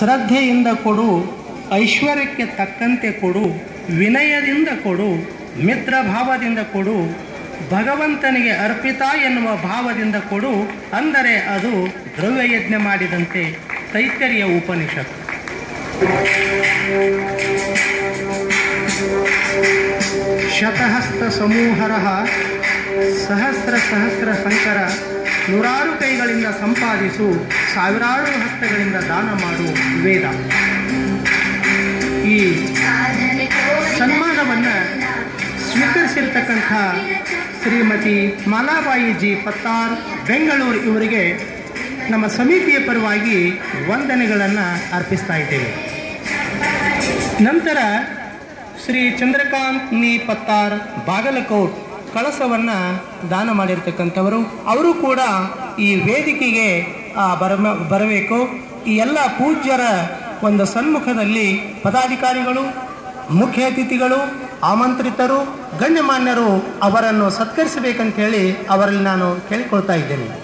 ಶ್ರದ್ಧೆಯಿಂದ ಕೊಡು ಐಶ್ವರ್ಯಕ್ಕೆ ತಕ್ಕಂತೆ ಕೊಡು ವಿನಯದಿಂದ ಕೊಡು ಮಿತ್ರ ಭಾವದಿಂದ ಕೊಡು ಭಗವಂತನಿಗೆ ಅರ್ಪಿತ ಎನ್ನುವ ಭಾವದಿಂದ ಕೊಡು ಅಂದರೆ ಅದು ದ್ರವ್ಯಯಜ್ಞ ಮಾಡಿದಂತೆ ತೈತರಿಯ ಉಪನಿಷತ್ತು ಶತಹಸ್ತ ಸಮೂಹರ ಸಹಸ್ರ ಸಹಸ್ರ ಸಂಕರ ನೂರಾರು ಕೈಗಳಿಂದ ಸಂಪಾದಿಸು ಸಾವಿರಾರು ಹಸ್ತಗಳಿಂದ ದಾನ ಮಾಡು ವೇದ ಈ ಸನ್ಮಾನವನ್ನು ಸ್ವೀಕರಿಸಿರ್ತಕ್ಕಂಥ ಶ್ರೀಮತಿ ಮಾಲಾಬಾಯಿ ಜಿ ಪತ್ತಾರ್ ಬೆಂಗಳೂರು ಇವರಿಗೆ ನಮ್ಮ ಸಮಿತಿಯ ಪರವಾಗಿ ವಂದನೆಗಳನ್ನು ಅರ್ಪಿಸ್ತಾ ಇದ್ದೇವೆ ನಂತರ ಶ್ರೀ ಚಂದ್ರಕಾಂತ್ ನೀ ಪತ್ತಾರ್ ಬಾಗಲಕೋಟ್ ಕಳಸವನ್ನು ದಾನ ಮಾಡಿರ್ತಕ್ಕಂಥವರು ಅವರು ಕೂಡ ಈ ವೇದಿಕೆಗೆ ಆ, ಬರಮ ಬರಬೇಕು ಈ ಎಲ್ಲ ಪೂಜ್ಯರ ಒಂದು ಸನ್ಮುಖದಲ್ಲಿ ಪದಾಧಿಕಾರಿಗಳು ಮುಖ್ಯ ಅತಿಥಿಗಳು ಆಮಂತ್ರಿತರು ಗಣ್ಯಮಾನ್ಯರು ಅವರನ್ನು ಸತ್ಕರಿಸಬೇಕಂತ ಹೇಳಿ ಅವರಲ್ಲಿ ನಾನು ಕೇಳಿಕೊಳ್ತಾ ಇದ್ದೇನೆ